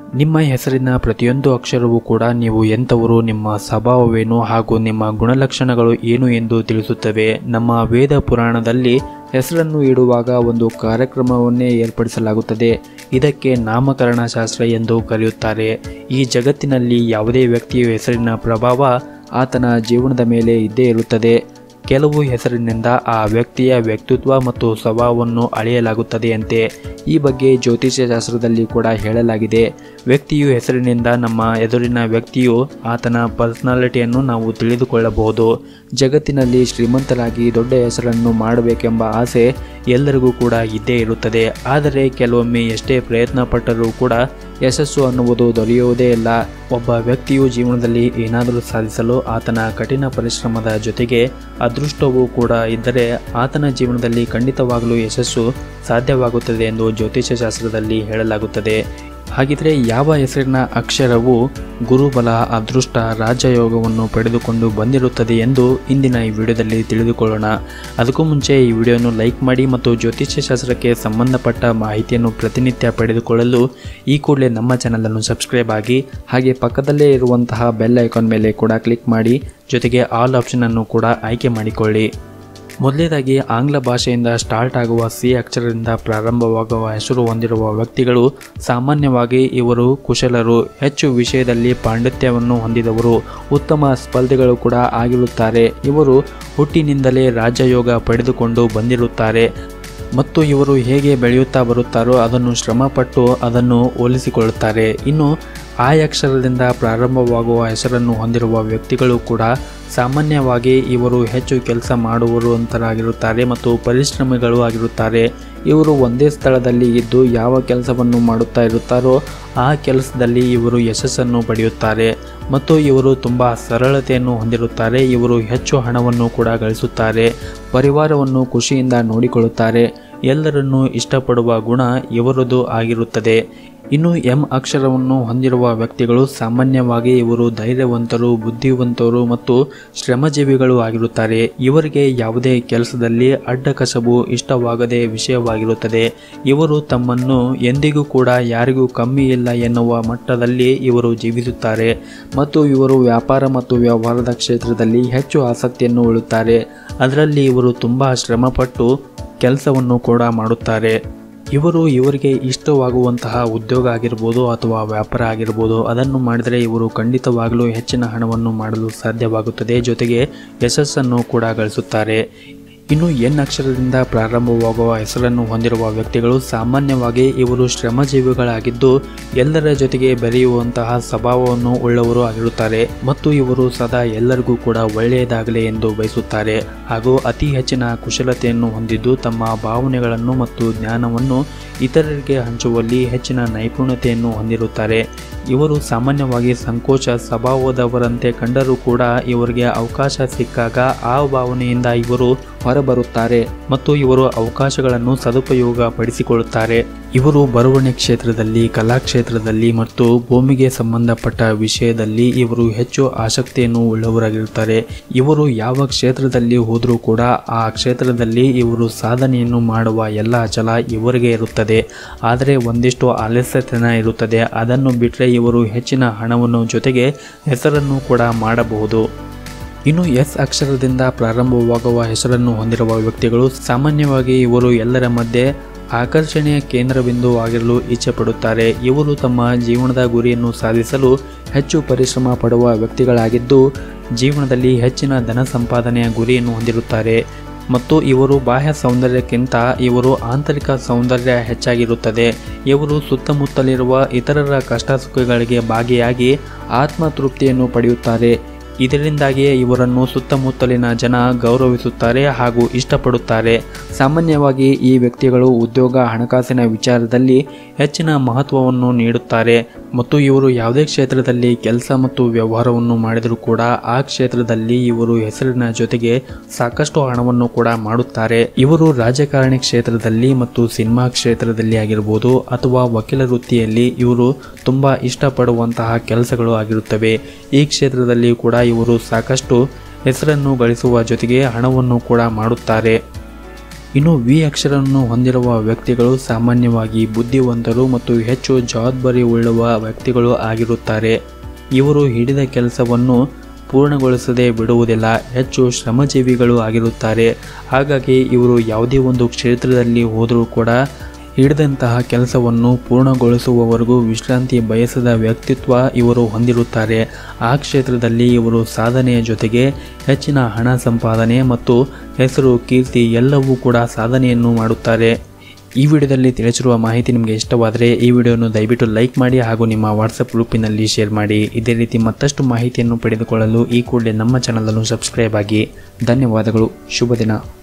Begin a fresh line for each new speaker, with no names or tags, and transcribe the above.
ನಿಮ್ಮ ಹೆಸರಿನ ಪ್ರತಿಯೊಂದು ಅಕ್ಷರವೂ ಕೂಡ ನೀವು ಎಂಥವರು ನಿಮ್ಮ ಸ್ವಭಾವವೇನು ಹಾಗೂ ನಿಮ್ಮ ಗುಣಲಕ್ಷಣಗಳು ಏನು ಎಂದು ತಿಳಿಸುತ್ತವೆ ನಮ್ಮ ವೇದ ಪುರಾಣದಲ್ಲಿ ಹೆಸರನ್ನು ಇಡುವಾಗ ಒಂದು ಕಾರ್ಯಕ್ರಮವನ್ನೇ ಏರ್ಪಡಿಸಲಾಗುತ್ತದೆ ಇದಕ್ಕೆ ನಾಮಕರಣ ಶಾಸ್ತ್ರ ಎಂದು ಕರೆಯುತ್ತಾರೆ ಈ ಜಗತ್ತಿನಲ್ಲಿ ಯಾವುದೇ ವ್ಯಕ್ತಿಯ ಹೆಸರಿನ ಪ್ರಭಾವ ಆತನ ಜೀವನದ ಮೇಲೆ ಇದ್ದೇ ಇರುತ್ತದೆ ಕೆಲವು ಹೆಸರಿನಿಂದ ಆ ವ್ಯಕ್ತಿಯ ವ್ಯಕ್ತಿತ್ವ ಮತ್ತು ಸ್ವಭಾವವನ್ನು ಅಳೆಯಲಾಗುತ್ತದೆಯಂತೆ ಈ ಬಗ್ಗೆ ಜ್ಯೋತಿಷ್ಯ ಶಾಸ್ತ್ರದಲ್ಲಿ ಕೂಡ ಹೇಳಲಾಗಿದೆ ವ್ಯಕ್ತಿಯು ಹೆಸರಿನಿಂದ ನಮ್ಮ ಎದುರಿನ ವ್ಯಕ್ತಿಯು ಆತನ ಪರ್ಸನಾಲಿಟಿಯನ್ನು ನಾವು ತಿಳಿದುಕೊಳ್ಳಬಹುದು ಜಗತ್ತಿನಲ್ಲಿ ಶ್ರೀಮಂತರಾಗಿ ದೊಡ್ಡ ಹೆಸರನ್ನು ಮಾಡಬೇಕೆಂಬ ಆಸೆ ಎಲ್ಲರಿಗೂ ಕೂಡ ಇದ್ದೇ ಇರುತ್ತದೆ ಆದರೆ ಕೆಲವೊಮ್ಮೆ ಎಷ್ಟೇ ಪ್ರಯತ್ನ ಪಟ್ಟರೂ ಕೂಡ ಯಶಸ್ಸು ಅನ್ನುವುದು ದೊರೆಯುವುದೇ ಇಲ್ಲ ಒಬ್ಬ ವ್ಯಕ್ತಿಯು ಜೀವನದಲ್ಲಿ ಏನಾದರೂ ಸಾಧಿಸಲು ಆತನ ಕಠಿಣ ಪರಿಶ್ರಮದ ಜೊತೆಗೆ ಅದೃಷ್ಟವೂ ಕೂಡ ಇದ್ದರೆ ಆತನ ಜೀವನದಲ್ಲಿ ಖಂಡಿತವಾಗಲೂ ಯಶಸ್ಸು ಸಾಧ್ಯವಾಗುತ್ತದೆ ಎಂದು ಜ್ಯೋತಿಷ್ಯ ಶಾಸ್ತ್ರದಲ್ಲಿ ಹೇಳಲಾಗುತ್ತದೆ ಹಾಗಿದ್ರೆ ಯಾವ ಹೆಸರಿನ ಅಕ್ಷರವು ಗುರುಬಲ ಅದೃಷ್ಟ ರಾಜಯೋಗವನ್ನು ಪಡೆದುಕೊಂಡು ಬಂದಿರುತ್ತದೆ ಎಂದು ಇಂದಿನ ಈ ವಿಡಿಯೋದಲ್ಲಿ ತಿಳಿದುಕೊಳ್ಳೋಣ ಅದಕ್ಕೂ ಮುಂಚೆ ಈ ವಿಡಿಯೋವನ್ನು ಲೈಕ್ ಮಾಡಿ ಮತ್ತು ಜ್ಯೋತಿಷ್ಯ ಶಾಸ್ತ್ರಕ್ಕೆ ಸಂಬಂಧಪಟ್ಟ ಮಾಹಿತಿಯನ್ನು ಪ್ರತಿನಿತ್ಯ ಪಡೆದುಕೊಳ್ಳಲು ಈ ಕೂಡಲೇ ನಮ್ಮ ಚಾನಲನ್ನು ಸಬ್ಸ್ಕ್ರೈಬ್ ಆಗಿ ಹಾಗೆ ಪಕ್ಕದಲ್ಲೇ ಇರುವಂತಹ ಬೆಲ್ ಐಕಾನ್ ಮೇಲೆ ಕೂಡ ಕ್ಲಿಕ್ ಮಾಡಿ ಜೊತೆಗೆ ಆಲ್ ಆಪ್ಷನನ್ನು ಕೂಡ ಆಯ್ಕೆ ಮಾಡಿಕೊಳ್ಳಿ ಮೊದಲನೇದಾಗಿ ಆಂಗ್ಲ ಭಾಷೆಯಿಂದ ಸ್ಟಾರ್ಟ್ ಆಗುವ ಸಿ ಅಕ್ಷರದಿಂದ ಪ್ರಾರಂಭವಾಗುವ ಹೆಸರು ಹೊಂದಿರುವ ವ್ಯಕ್ತಿಗಳು ಸಾಮಾನ್ಯವಾಗಿ ಇವರು ಕುಶಲರು ಹೆಚ್ಚು ವಿಷಯದಲ್ಲಿ ಪಾಂಡಿತ್ಯವನ್ನು ಹೊಂದಿದವರು ಉತ್ತಮ ಸ್ಪರ್ಧೆಗಳು ಕೂಡ ಆಗಿರುತ್ತಾರೆ ಇವರು ಹುಟ್ಟಿನಿಂದಲೇ ರಾಜಯೋಗ ಪಡೆದುಕೊಂಡು ಬಂದಿರುತ್ತಾರೆ ಮತ್ತು ಇವರು ಹೇಗೆ ಬೆಳೆಯುತ್ತಾ ಬರುತ್ತಾರೋ ಅದನ್ನು ಶ್ರಮಪಟ್ಟು ಅದನ್ನು ಹೋಲಿಸಿಕೊಳ್ಳುತ್ತಾರೆ ಇನ್ನು ಆ ಅಕ್ಷರದಿಂದ ಪ್ರಾರಂಭವಾಗುವ ಹೆಸರನ್ನು ಹೊಂದಿರುವ ವ್ಯಕ್ತಿಗಳು ಕೂಡ ಸಾಮಾನ್ಯವಾಗಿ ಇವರು ಹೆಚ್ಚು ಕೆಲಸ ಮಾಡುವರು ಅಂತರಾಗಿರುತ್ತಾರೆ ಮತ್ತು ಪರಿಶ್ರಮಿಗಳು ಆಗಿರುತ್ತಾರೆ ಇವರು ಒಂದೇ ಸ್ಥಳದಲ್ಲಿ ಇದ್ದು ಯಾವ ಕೆಲಸವನ್ನು ಮಾಡುತ್ತಾ ಇರುತ್ತಾರೋ ಆ ಕೆಲಸದಲ್ಲಿ ಇವರು ಯಶಸ್ಸನ್ನು ಪಡೆಯುತ್ತಾರೆ ಮತ್ತು ಇವರು ತುಂಬ ಸರಳತೆಯನ್ನು ಹೊಂದಿರುತ್ತಾರೆ ಇವರು ಹೆಚ್ಚು ಹಣವನ್ನು ಕೂಡ ಗಳಿಸುತ್ತಾರೆ ಪರಿವಾರವನ್ನು ಖುಷಿಯಿಂದ ನೋಡಿಕೊಳ್ಳುತ್ತಾರೆ ಎಲ್ಲರನ್ನೂ ಇಷ್ಟಪಡುವ ಗುಣ ಇವರದು ಆಗಿರುತ್ತದೆ ಇನ್ನು ಎಂ ಅಕ್ಷರವನ್ನು ಹೊಂದಿರುವ ವ್ಯಕ್ತಿಗಳು ಸಾಮಾನ್ಯವಾಗಿ ಇವರು ಧೈರ್ಯವಂತರು ಬುದ್ಧಿವಂತರು ಮತ್ತು ಶ್ರಮಜೀವಿಗಳು ಆಗಿರುತ್ತಾರೆ ಇವರಿಗೆ ಯಾವುದೇ ಕೆಲಸದಲ್ಲಿ ಅಡ್ಡಕಸಬು ಇಷ್ಟವಾಗದೆ ವಿಷಯವಾಗಿರುತ್ತದೆ ಇವರು ತಮ್ಮನ್ನು ಎಂದಿಗೂ ಕೂಡ ಯಾರಿಗೂ ಕಮ್ಮಿ ಇಲ್ಲ ಎನ್ನುವ ಮಟ್ಟದಲ್ಲಿ ಇವರು ಜೀವಿಸುತ್ತಾರೆ ಮತ್ತು ಇವರು ವ್ಯಾಪಾರ ಮತ್ತು ವ್ಯವಹಾರದ ಕ್ಷೇತ್ರದಲ್ಲಿ ಹೆಚ್ಚು ಆಸಕ್ತಿಯನ್ನು ಉಳುತ್ತಾರೆ ಅದರಲ್ಲಿ ಇವರು ತುಂಬ ಶ್ರಮಪಟ್ಟು ಕೆಲಸವನ್ನು ಕೂಡ ಮಾಡುತ್ತಾರೆ ಇವರು ಇವರಿಗೆ ಇಷ್ಟವಾಗುವಂತಹ ಉದ್ಯೋಗ ಆಗಿರ್ಬೋದು ಅಥವಾ ವ್ಯಾಪಾರ ಆಗಿರ್ಬೋದು ಅದನ್ನು ಮಾಡಿದರೆ ಇವರು ಖಂಡಿತವಾಗಲೂ ಹೆಚ್ಚಿನ ಹಣವನ್ನು ಮಾಡಲು ಸಾಧ್ಯವಾಗುತ್ತದೆ ಜೊತೆಗೆ ಯಶಸ್ಸನ್ನು ಕೂಡ ಗಳಿಸುತ್ತಾರೆ ಇನ್ನು ಎನ್ ಅಕ್ಷರದಿಂದ ಪ್ರಾರಂಭವಾಗುವ ಹೆಸರನ್ನು ಹೊಂದಿರುವ ವ್ಯಕ್ತಿಗಳು ಸಾಮಾನ್ಯವಾಗಿ ಇವರು ಶ್ರಮಜೀವಿಗಳಾಗಿದ್ದು ಎಲ್ಲರ ಜೊತೆಗೆ ಬೆರೆಯುವಂತಹ ಸ್ವಭಾವವನ್ನು ಉಳ್ಳವರು ಆಗಿರುತ್ತಾರೆ ಮತ್ತು ಇವರು ಸದಾ ಎಲ್ಲರಿಗೂ ಕೂಡ ಒಳ್ಳೆಯದಾಗಲಿ ಎಂದು ಬಯಸುತ್ತಾರೆ ಹಾಗೂ ಅತಿ ಹೆಚ್ಚಿನ ಕುಶಲತೆಯನ್ನು ಹೊಂದಿದ್ದು ತಮ್ಮ ಭಾವನೆಗಳನ್ನು ಮತ್ತು ಜ್ಞಾನವನ್ನು ಇತರರಿಗೆ ಹಂಚುವಲ್ಲಿ ಹೆಚ್ಚಿನ ನೈಪುಣ್ಯತೆಯನ್ನು ಹೊಂದಿರುತ್ತಾರೆ ಇವರು ಸಾಮಾನ್ಯವಾಗಿ ಸಂಕೋಚ ಸ್ವಭಾವದವರಂತೆ ಕಂಡರೂ ಕೂಡ ಇವರಿಗೆ ಅವಕಾಶ ಸಿಕ್ಕಾಗ ಆ ಭಾವನೆಯಿಂದ ಇವರು ಹೊರಬರುತ್ತಾರೆ ಮತ್ತು ಇವರು ಅವಕಾಶಗಳನ್ನು ಸದುಪಯೋಗ ಪಡಿಸಿಕೊಳ್ಳುತ್ತಾರೆ ಇವರು ಬರವಣಿಗೆ ಕ್ಷೇತ್ರದಲ್ಲಿ ಕಲಾ ಕ್ಷೇತ್ರದಲ್ಲಿ ಮತ್ತು ಭೂಮಿಗೆ ಸಂಬಂಧಪಟ್ಟ ವಿಷಯದಲ್ಲಿ ಇವರು ಹೆಚ್ಚು ಆಸಕ್ತಿಯನ್ನು ಉಳ್ಳವರಾಗಿರುತ್ತಾರೆ ಇವರು ಯಾವ ಕ್ಷೇತ್ರದಲ್ಲಿ ಹೋದರೂ ಕೂಡ ಆ ಕ್ಷೇತ್ರದಲ್ಲಿ ಇವರು ಸಾಧನೆಯನ್ನು ಮಾಡುವ ಎಲ್ಲ ಛಲ ಇವರಿಗೆ ಇರುತ್ತದೆ ಆದರೆ ಒಂದಿಷ್ಟು ಆಲಸ್ಯತನ ಇರುತ್ತದೆ ಅದನ್ನು ಬಿಟ್ಟರೆ ಇವರು ಹೆಚ್ಚಿನ ಹಣವನ್ನು ಜೊತೆಗೆ ಹೆಸರನ್ನು ಕೂಡ ಮಾಡಬಹುದು ಇನ್ನು ಎಸ್ ಅಕ್ಷರದಿಂದ ಪ್ರಾರಂಭವಾಗುವ ಹೆಸರನ್ನು ಹೊಂದಿರುವ ವ್ಯಕ್ತಿಗಳು ಸಾಮಾನ್ಯವಾಗಿ ಇವರು ಎಲ್ಲರ ಮಧ್ಯೆ ಆಕರ್ಷಣೆಯ ಕೇಂದ್ರಬಿಂದು ಆಗಿರಲು ಇಚ್ಛೆಪಡುತ್ತಾರೆ ಇವರು ತಮ್ಮ ಜೀವನದ ಗುರಿಯನ್ನು ಸಾಧಿಸಲು ಹೆಚ್ಚು ಪರಿಶ್ರಮ ಪಡುವ ವ್ಯಕ್ತಿಗಳಾಗಿದ್ದು ಜೀವನದಲ್ಲಿ ಹೆಚ್ಚಿನ ಧನ ಸಂಪಾದನೆಯ ಗುರಿಯನ್ನು ಹೊಂದಿರುತ್ತಾರೆ ಮತ್ತು ಇವರು ಬಾಹ್ಯ ಸೌಂದರ್ಯಕ್ಕಿಂತ ಇವರು ಆಂತರಿಕ ಸೌಂದರ್ಯ ಹೆಚ್ಚಾಗಿರುತ್ತದೆ ಇವರು ಸುತ್ತಮುತ್ತಲಿರುವ ಇತರರ ಕಷ್ಟ ಸುಖಗಳಿಗೆ ಭಾಗಿಯಾಗಿ ಆತ್ಮತೃಪ್ತಿಯನ್ನು ಪಡೆಯುತ್ತಾರೆ ಇದರಿಂದಾಗಿಯೇ ಇವರನ್ನು ಸುತ್ತಮುತ್ತಲಿನ ಜನ ಗೌರವಿಸುತ್ತಾರೆ ಹಾಗೂ ಇಷ್ಟಪಡುತ್ತಾರೆ ಸಾಮಾನ್ಯವಾಗಿ ಈ ವ್ಯಕ್ತಿಗಳು ಉದ್ಯೋಗ ಹಣಕಾಸಿನ ವಿಚಾರದಲ್ಲಿ ಹೆಚ್ಚಿನ ಮಹತ್ವವನ್ನು ನೀಡುತ್ತಾರೆ ಮತ್ತು ಇವರು ಯಾವುದೇ ಕ್ಷೇತ್ರದಲ್ಲಿ ಕೆಲಸ ಮತ್ತು ವ್ಯವಹಾರವನ್ನು ಮಾಡಿದರೂ ಕೂಡ ಆ ಕ್ಷೇತ್ರದಲ್ಲಿ ಇವರು ಹೆಸರಿನ ಜೊತೆಗೆ ಸಾಕಷ್ಟು ಹಣವನ್ನು ಕೂಡ ಮಾಡುತ್ತಾರೆ ಇವರು ರಾಜಕಾರಣಿ ಕ್ಷೇತ್ರದಲ್ಲಿ ಮತ್ತು ಸಿನಿಮಾ ಕ್ಷೇತ್ರದಲ್ಲಿ ಆಗಿರ್ಬೋದು ಅಥವಾ ವಕೀಲ ವೃತ್ತಿಯಲ್ಲಿ ಇವರು ತುಂಬ ಇಷ್ಟಪಡುವಂತಹ ಕೆಲಸಗಳು ಆಗಿರುತ್ತವೆ ಈ ಕ್ಷೇತ್ರದಲ್ಲಿ ಕೂಡ ಇವರು ಸಾಕಷ್ಟು ಹೆಸರನ್ನು ಗಳಿಸುವ ಜೊತೆಗೆ ಹಣವನ್ನು ಕೂಡ ಮಾಡುತ್ತಾರೆ ಇನ್ನು ವಿ ಅಕ್ಷರವನ್ನು ಹೊಂದಿರುವ ವ್ಯಕ್ತಿಗಳು ಸಾಮಾನ್ಯವಾಗಿ ಬುದ್ಧಿವಂತರು ಮತ್ತು ಹೆಚ್ಚು ಜವಾಬ್ದಾರಿ ಉಳ್ಳುವ ವ್ಯಕ್ತಿಗಳು ಆಗಿರುತ್ತಾರೆ ಇವರು ಹಿಡಿದ ಕೆಲಸವನ್ನು ಪೂರ್ಣಗೊಳಿಸದೆ ಬಿಡುವುದಿಲ್ಲ ಹೆಚ್ಚು ಶ್ರಮಜೀವಿಗಳು ಆಗಿರುತ್ತಾರೆ ಹಾಗಾಗಿ ಇವರು ಯಾವುದೇ ಒಂದು ಕ್ಷೇತ್ರದಲ್ಲಿ ಹೋದರೂ ಕೂಡ ಹಿಡಿದಂತಹ ಕೆಲಸವನ್ನು ಪೂರ್ಣಗೊಳಿಸುವವರೆಗೂ ವಿಶ್ರಾಂತಿ ಬಯಸದ ವ್ಯಕ್ತಿತ್ವ ಇವರು ಹೊಂದಿರುತ್ತಾರೆ ಆ ಕ್ಷೇತ್ರದಲ್ಲಿ ಇವರು ಸಾಧನೆಯ ಜೊತೆಗೆ ಹೆಚ್ಚಿನ ಹಣ ಸಂಪಾದನೆ ಮತ್ತು ಹೆಸರು ಕೀರ್ತಿ ಎಲ್ಲವೂ ಕೂಡ ಸಾಧನೆಯನ್ನು ಮಾಡುತ್ತಾರೆ ಈ ವಿಡಿಯೋದಲ್ಲಿ ತಿಳಿಸಿರುವ ಮಾಹಿತಿ ನಿಮಗೆ ಇಷ್ಟವಾದರೆ ಈ ವಿಡಿಯೋವನ್ನು ದಯವಿಟ್ಟು ಲೈಕ್ ಮಾಡಿ ಹಾಗೂ ನಿಮ್ಮ ವಾಟ್ಸಪ್ ಗ್ರೂಪಿನಲ್ಲಿ ಶೇರ್ ಮಾಡಿ ಇದೇ ರೀತಿ ಮತ್ತಷ್ಟು ಮಾಹಿತಿಯನ್ನು ಪಡೆದುಕೊಳ್ಳಲು ಈ ಕೂಡಲೇ ನಮ್ಮ ಚಾನಲನ್ನು ಸಬ್ಸ್ಕ್ರೈಬ್ ಆಗಿ ಧನ್ಯವಾದಗಳು ಶುಭ ದಿನ